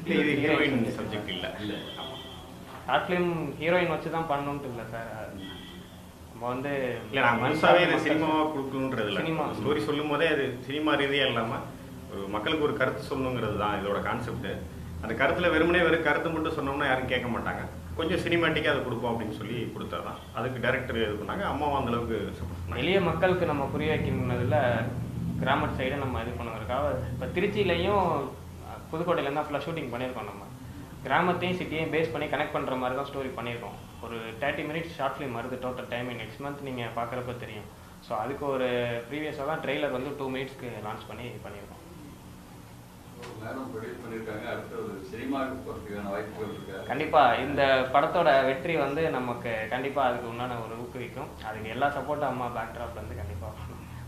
இல்லை இது heroine subject இல்லை இல்லை ஷார்ட் ஃபிலிம் ஹீரோயின் வச்சு தான் பண்ணணுன்ட்டு இல்லை சார் நம்ம வந்து இல்லை நான் மனசாவே இது சினிமாவாக கொடுக்கணுன்றது இல்லை சினிமா. ஸ்டோரி சொல்லும் போதே அது சினிமா ரீதியாக இல்லாமல் ஒரு மக்களுக்கு ஒரு கருத்து சொல்லணுங்கிறது தான் இதோட கான்செப்ட் அந்த கருத்தில் வெறுமனே வெறும் கருத்து மட்டும் சொன்னோம்னா யாரும் கேட்க மாட்டாங்க கொஞ்சம் சினிமாட்டிக்காக அதை கொடுப்போம் அப்படின்னு சொல்லி கொடுத்ததான் அதுக்கு டேரக்டர் இது பண்ணாங்க அம்மாவும் அந்த அளவுக்கு சப்போர்ட் பண்ணாங்க எளிய மக்களுக்கு நம்ம புரிய வைக்கணுன்றதுல கிராமர் சைடை நம்ம இது பண்ணுறதுக்காக இப்போ திருச்சியிலையும் அஹ், புதுக்கோட்டையில தான் ஃபுல்லாக ஷூட்டிங் பண்ணியிருக்கோம் நம்ம கிராமத்தையும் சிட்டியையும் பேஸ் பண்ணி கனெக்ட் பண்ணுற மாதிரி தான் ஸ்டோரி பண்ணியிருக்கோம் ஒரு தேர்ட்டி மினிட்ஸ் ஷார்ட் ஃபிலிம் வருது டோட்டல் டைமிங் நெக்ஸ்ட் மந்த் நீங்கள் பார்க்குறப்ப தெரியும் ஸோ அதுக்கு ஒரு ப்ரீவியஸாக தான் ட்ரெய்லர் வந்து டூ மினிட்ஸ்க்கு லான்ச் பண்ணி பண்ணியிருக்கோம் மேடம் ப்ரொடியூஸ் பண்ணியிருக்காங்க அடுத்து ஒரு சினிமாவுக்கு போகிறதுக்கான வாய்ப்புகள் இருக்கா கண்டிப்பாக இந்த படத்தோட வெற்றி வந்து நமக்கு கண்டிப்பாக அதுக்கு உண்டான ஒரு ஊக்குவிக்கும் அதுக்கு எல்லா சப்போர்ட்டும் அம்மா பேக்ட்ராப்ல இருந்து கண்டிப்பாக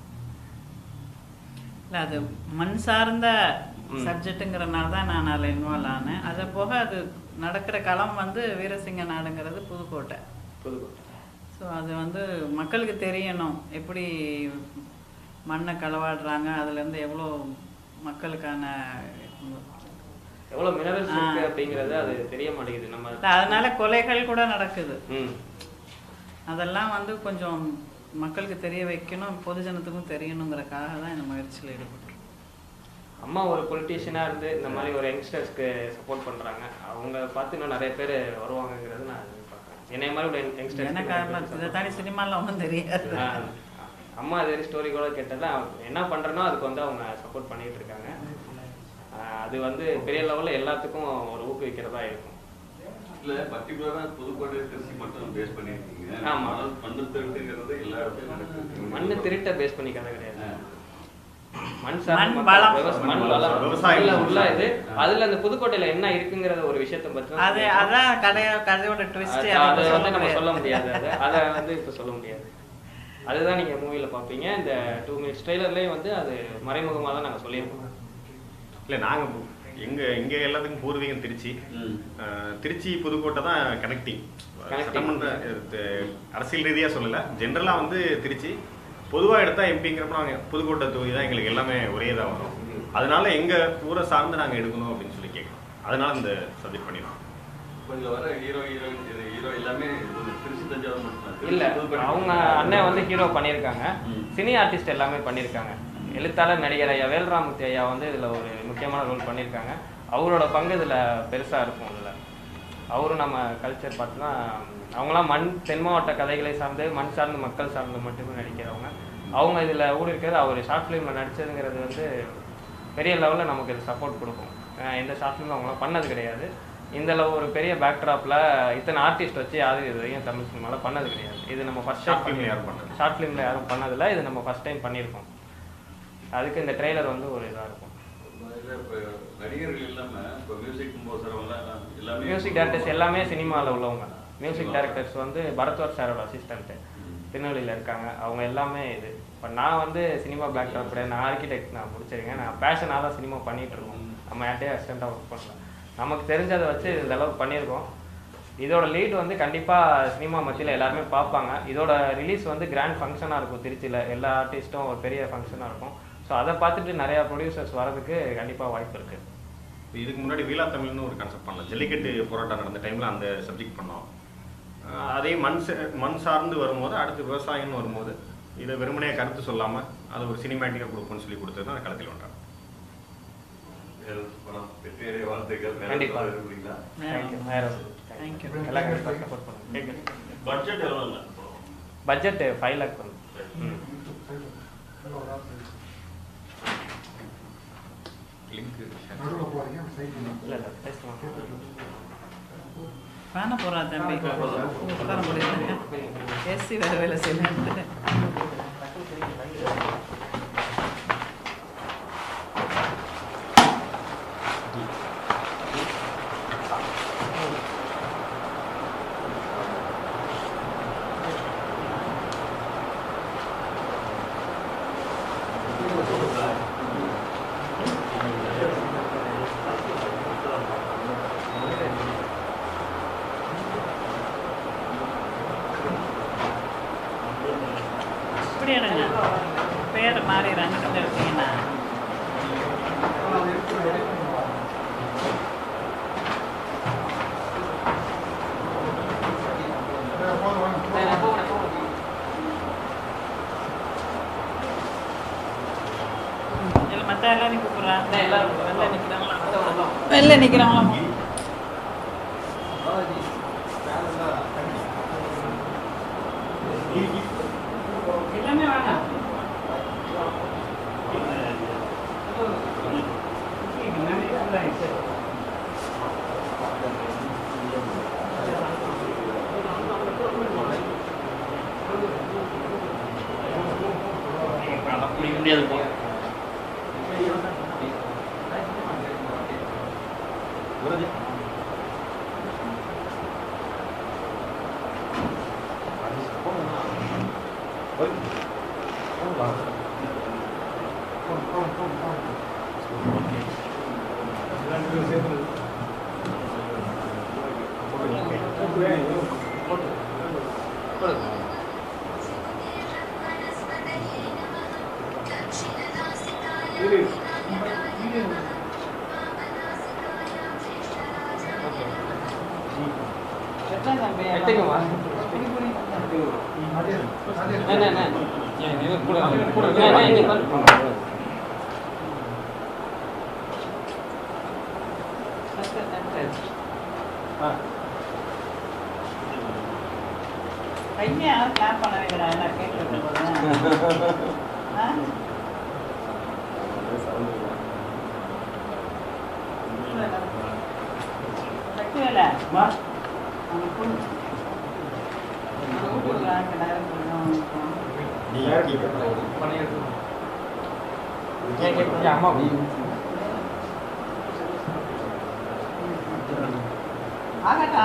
இல்லை அது மண் சார்ந்த ம். சப்ஜெக்ட்டுங்கிறனால தான் நான் அதில் இன்வால்வ் ஆனேன் அதை போக அது நடக்கிற களம் வந்து வீரசிங்க நாடுங்கிறது புதுக்கோட்டை புதுக்கோட்டை ஸோ அது வந்து மக்களுக்கு தெரியணும் எப்படி மண்ணை களவாடுறாங்க அதுலேருந்து எவ்வளோ மக்களுக்கான எவ்வளோ மினரல்ஸ் இருக்கு ஆ. அப்படிங்கிறது அது தெரிய மாட்டேங்குது நம்ம இல்ல, அதனால கொலைகள் கூட நடக்குது ம் அதெல்லாம் வந்து கொஞ்சம் மக்களுக்கு தெரிய வைக்கணும் பொதுஜனத்துக்கும் தெரியணுங்கிறக்காக தான் இந்த முயற்சியில் ஈடுபட்டுருக்கோம் அம்மா ஒரு பொலிட்டீஷியனாக இருந்து இந்த மாதிரி ஒரு யங்ஸ்டர்ஸ்க்கு சப்போர்ட் பண்ணுறாங்க அவங்க பார்த்து இன்னும் நிறைய பேர் வருவாங்கங்கிறது நான் எதிர்பார்க்குறேன் என்னைய மாதிரி ஒரு யங்ஸ்டர்ஸ் எனக்கு ஆரம்பம் இதை தாண்டி சினிமாவில் ஒன்றும் தெரியாது அம்மா இது ஸ்டோரி கூட கேட்டதில் என்ன பண்ணுறனோ அதுக்கு வந்து அவங்க சப்போர்ட் பண்ணிட்டு இருக்காங்க ஆஹ் அது வந்து பெரிய லெவலில் எல்லாத்துக்கும் ஒரு ஊக்குவிக்கிறதா இருக்கும் இல்ல பர்டிகுலரா புதுக்கோட்டை திருச்சி மட்டும் பேஸ் பண்ணியிருக்கீங்க ஆமா. மணல் மண்ணு திருட்டுங்கிறது எல்லா இடத்துலயும் நடக்குது மண்ணு திருட்ட பேஸ் பண்ணி கதை கிடையாது ஆ. மண் மண் சார்ந்த வளம். விவசா- மண் மண் வளம் வளம். விவசாயம். உள்ள- உள்ள இது அதுல அந்த புதுக்கோட்டையில என்ன இருக்குங்கிற ஒரு விஷயத்தை பத்தி தான் அது சொல்லியிருக்கோம். அதான் கதைய கதையோட ட்விஸ்ட் அது- அதை வந்து நம்ம சொல்ல முடியாது அதை அதை வந்து இப்போ சொல்ல முடியாது அதுதான் நீங்க மூவில பாப்பீங்க இந்த டூ மினிட்ஸ் ட்ரெய்லர்லயே வந்து அது மறைமுகமா தான் நாங்க சொல்லியிருக்கோம் இல்லை நாங்கள் எங்க இங்கே எல்லாத்துக்கும் பூர்வீகம் திருச்சி ம். அஹ், திருச்சி புதுக்கோட்டை தான் கனெக்டிங் Connecting. சட்டமன்ற அஹ், அரசியல் ரீதியாக சொல்லலை ஜென்ரலாக வந்து திருச்சி பொதுவாக எடுத்தா எம்பிங்கிறப்ப நாங்கள் புதுக்கோட்டை தொகுதி தான் எங்களுக்கு எல்லாமே ஒரே தான் வரும் அதனால எங்கள் ஊரை சார்ந்து நாங்கள் எடுக்கணும் அப்படின்னு சொல்லி கேட்குறோம் அதனால இந்த சப்ஜெக்ட் பண்ணிடுறோம் இப்போ இதுல வர ஹீரோ ஹீரோயின் ஹீரோ எல்லாமே இது திருச்சி தஞ்சாவூர் மட்டும்தான் இல்ல திருச்சி, புதுக்கோட்டை அவங்க அண்ணன் வந்து ஹீரோ பண்ணியிருக்காங்க ம். சினி ஆர்டிஸ்ட் எல்லாமே பண்ணியிருக்காங்க எழுத்தாளர் நடிகர் ஐயா வேல்ராமூர்த்தி ஐயா வந்து இதுல ஒரு முக்கியமான ரோல் பண்ணியிருக்காங்க அவரோட பங்கு இதுல பெருசா இருக்கும் இதுல அவரும் நம்ம கல்ச்சர் பார்த்து தான் அவங்களாம் மண் தென் மாவட்ட கதைகளை சார்ந்து மண் சார்ந்து மக்கள் சார்ந்து மட்டுமே நடிக்கிறவங்க அவங்க இதுல ஊர் இருக்கிறது அவர் ஷார்ட் ஃபிலிம்ல நடிச்சதுங்கிறது வந்து பெரிய லெவலில் நமக்கு இது சப்போர்ட் கொடுக்கும் அஹ் எந்த ஷார்ட் ஃபிலிமும் அவங்களாம் பண்ணது கிடையாது இந்த அளவு ஒரு பெரிய பேக்ட்ராப்ல இத்தனை ஆர்டிஸ்ட் வச்சு யாரும் இது வரைக்கும் தமிழ் சினிமாவில் பண்ணது கிடையாது இது நம்ம ஃபர்ஸ்ட் Short film ல யாரும் பண்ணல. ஷார்ட் ஃபிலிமில் யாரும் பண்ணதில்ல இது நம்ம ஃபர்ஸ்ட் டைம் பண்ணியிருக்கோம் அதுக்கு இந்த ட்ரெய்லர் வந்து ஒரு இதாக இருக்கும் இதுல இப்போ நடிகர்கள் இல்லாம இப்போ மியூசிக் கம்போசர் எல்லாம் எல்லாமே மியூசிக் டேரக்டர்ஸ் எல்லாமே சினிமாவில் உள்ளவங்க மியூசிக் டைரக்டர்ஸ் வந்து பரத்வர் சாரோட அசிஸ்டன்ட்டு திருநெல்வேலியில் இருக்காங்க அவங்க எல்லாமே இது இப்போ நான் வந்து சினிமா பேக்ரவுண்ட் கிடையாது நான் ஆர்கிடெக்ட் நான் முடிச்சிருக்கேன் நான் பேஷனாக தான் சினிமா பண்ணிட்டு இருக்கோம் நம்ம யார்ட்டையும் அசிஸ்டண்ட்டாக ஒர்க் பண்ணல நமக்கு தெரிஞ்சதை வச்சு இந்த அளவுக்கு பண்ணியிருக்கோம் இதோட லீட் வந்து கண்டிப்பாக சினிமா மத்தியில் எல்லாருமே பார்ப்பாங்க இதோட ரிலீஸ் வந்து கிராண்ட் ஃபங்க்ஷனாக இருக்கும் திருச்சியில் எல்லா ஆர்டிஸ்ட்டும் ஒரு பெரிய ஃபங்க்ஷனாக இருக்கும் ஸோ அதை பார்த்துட்டு நிறையா ப்ரொடியூசர்ஸ் வரதுக்கு கண்டிப்பாக வாய்ப்பு இருக்குது இதுக்கு முன்னாடி வீலா தமிழ்னு ஒரு கான்செப்ட் பண்ணலாம் ஜல்லிக்கட்டு போராட்டம் நடந்த டைமில் அந்த சப்ஜெக்ட் பண்ணோம் அஹ் அதே மண் சா- மண் சார்ந்து வரும்போது அடுத்து விவசாயம்னு வரும்போது இதை வெறுமனே கருத்து சொல்லாமல் அது ஒரு சினிமேட்டிக்காக கொடுப்போம்னு சொல்லி கொடுத்தது தான் களத்தில் வந்தாங்க படம் வெற்றியடைய வாழ்த்துக்கள் வேற கண்டிப்பா. ஏதாவது விரும்புறீங்களா தேங்க்யூ வேறு தேங்க்யூ எல்லாம் கண்டிப்பாக சப்போர்ட் பண்ணுங்க பட்ஜெட் எவ்வளோ பட்ஜெட் ஃபைவ் லேக் வரும் ம் லிங்க் இல்லை இல்லை பேசலாம் வேணா போறா தம்பி உட்கார முடியாது ஏசி வேற வேலை செய்யல இப்படி எடுங்க பேர் மாறி ரெண்டு எடுத்தீங்கன்னா வெளில நிற்கிறாங்களா எல்லாமே வேணாம் எத்தனை தம்பி? எடுத்துக்கோமா. புடி, புடி. அண்ணே, அண்ணே. ஏன், இது கூட கூட அண்ணே, அண்ணே, இங்க பாரு. தட்டு, தட்டு. கையை யாரும் கிளாப் பண்ண வைக்கிறாங்க நான் கேட்டு போகிறேன் ஆ சக்தி வேலை அவங்க பொண்ணு அவங்க கொடுக்குறாங்க டைரக்ட் ஏன் கேட்க அம்மா ஆகட்டா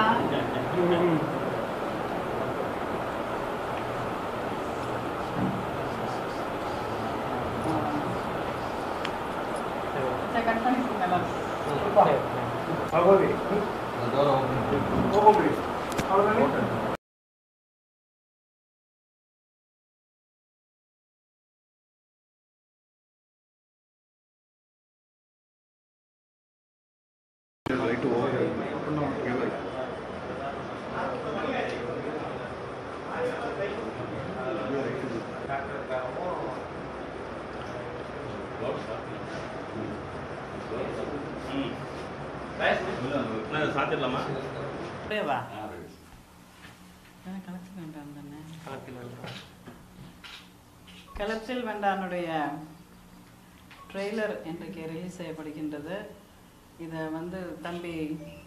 சரி கட் பண்ணி கொடுங்க சாத்திடலாமா அப்படியே வா கலெக்ட் வேண்டாம் தானே கலப்சில் வெண்டானுடைய ட்ரெய்லர் இன்றைக்கு ரிலீஸ் செய்யப்படுகின்றது இதை வந்து தம்பி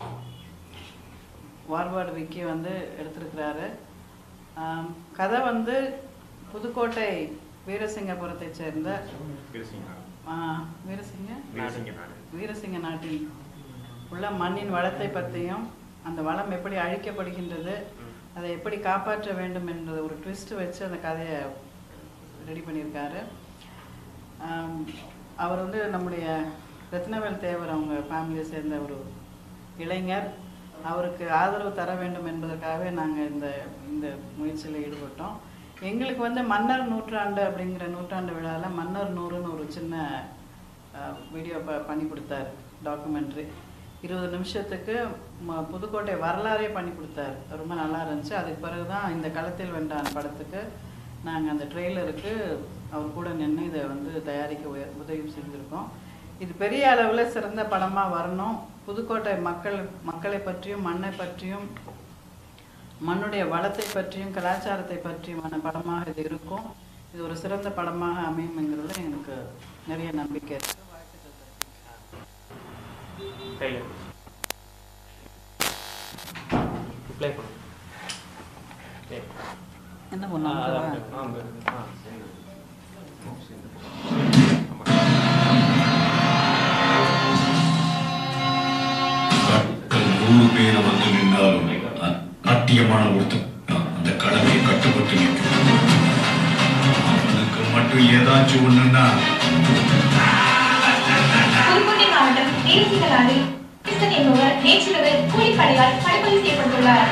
வார்வார்டு விக்கி வந்து எடுத்திருக்கிறாரு ஆம், கதை வந்து புதுக்கோட்டை வீரசிங்கபுரத்தைச் சேர்ந்த வீரசிங்க ஆ, வீரசிங்க வீரசிங்க நாடு வீரசிங்க நாட்டில் உள்ள மண்ணின் வளத்தை பற்றியும் அந்த வளம் எப்படி அழிக்கப்படுகின்றது அதை எப்படி காப்பாற்ற வேண்டும் என்ற ஒரு ட்விஸ்ட் வச்சு அந்த கதையை ரெடி பண்ணியிருக்காரு ஆம், அவர் வந்து நம்முடைய ரத்னவேல் தேவர் அவங்க ஃபேமிலியை சேர்ந்த ஒரு இளைஞர் அவருக்கு ஆதரவு தர வேண்டும் என்பதற்காகவே நாங்கள் இந்த இந்த முயற்சியில் ஈடுபட்டோம் எங்களுக்கு வந்து மன்னர் நூற்றாண்டு அப்படிங்கிற நூற்றாண்டு விழாவில் மன்னர் நூறுன்னு ஒரு சின்ன வீடியோ ப பண்ணி கொடுத்தாரு டாக்குமெண்ட்ரி இருபது நிமிஷத்துக்கு ம- புதுக்கோட்டை வரலாறே பண்ணி கொடுத்தாரு ரொம்ப நல்லா இருந்துச்சு அதுக்கு பிறகு தான் இந்த களத்தில் வென்றான் படத்துக்கு நாங்கள் அந்த ட்ரெய்லருக்கு அவர் கூட நின்று இதை வந்து தயாரிக்க உய- உதவி செஞ்சுருக்கோம் இது பெரிய அளவில் சிறந்த படமாக வரணும் புதுக்கோட்டை மக்கள் மக்களை பற்றியும் மண்ணை பற்றியும் மண்ணுடைய வளத்தை பற்றியும் கலாச்சாரத்தை பற்றியுமான படமாக இது இருக்கும் இது ஒரு சிறந்த படமாக அமையும்ங்கிறதுல எனக்கு நிறைய நம்பிக்கை இருக்கு கையில் ப்ளே பண்ணு Play. என்ன ஆ, பண்ணுவாங்க அதான். ஆ, அந்த- ஆ. கற்கள் நூறு பேர் வந்து நின்றாலும் அ- நாட்டியமான ஒருத்தன் அந்த கடமையை கட்டுப்பட்டு நிற்கும் அவனுக்கு மட்டும் ஏதாச்சும் ஒண்ணுன்னா புதுக்கோட்டை மாவட்டம் தேசிகளாரில் கிருஷ்ணன் என்பவர் நேற்றிரவு கூலிப்படையால் படுகொலை செய்யப்பட்டுள்ளார்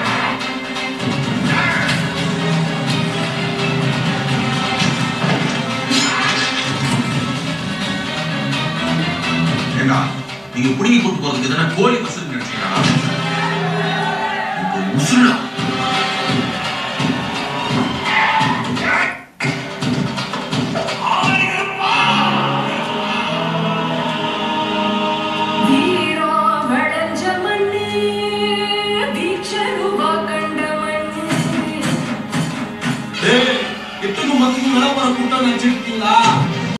ஏண்டா நீங்க புடிங்கி கூட்டு போறதுக்கு தானே கோழி பசங்க நினைச்சீங்களா இப்போ உசுரா குற்றம் நினைச்சிருக்கீங்களா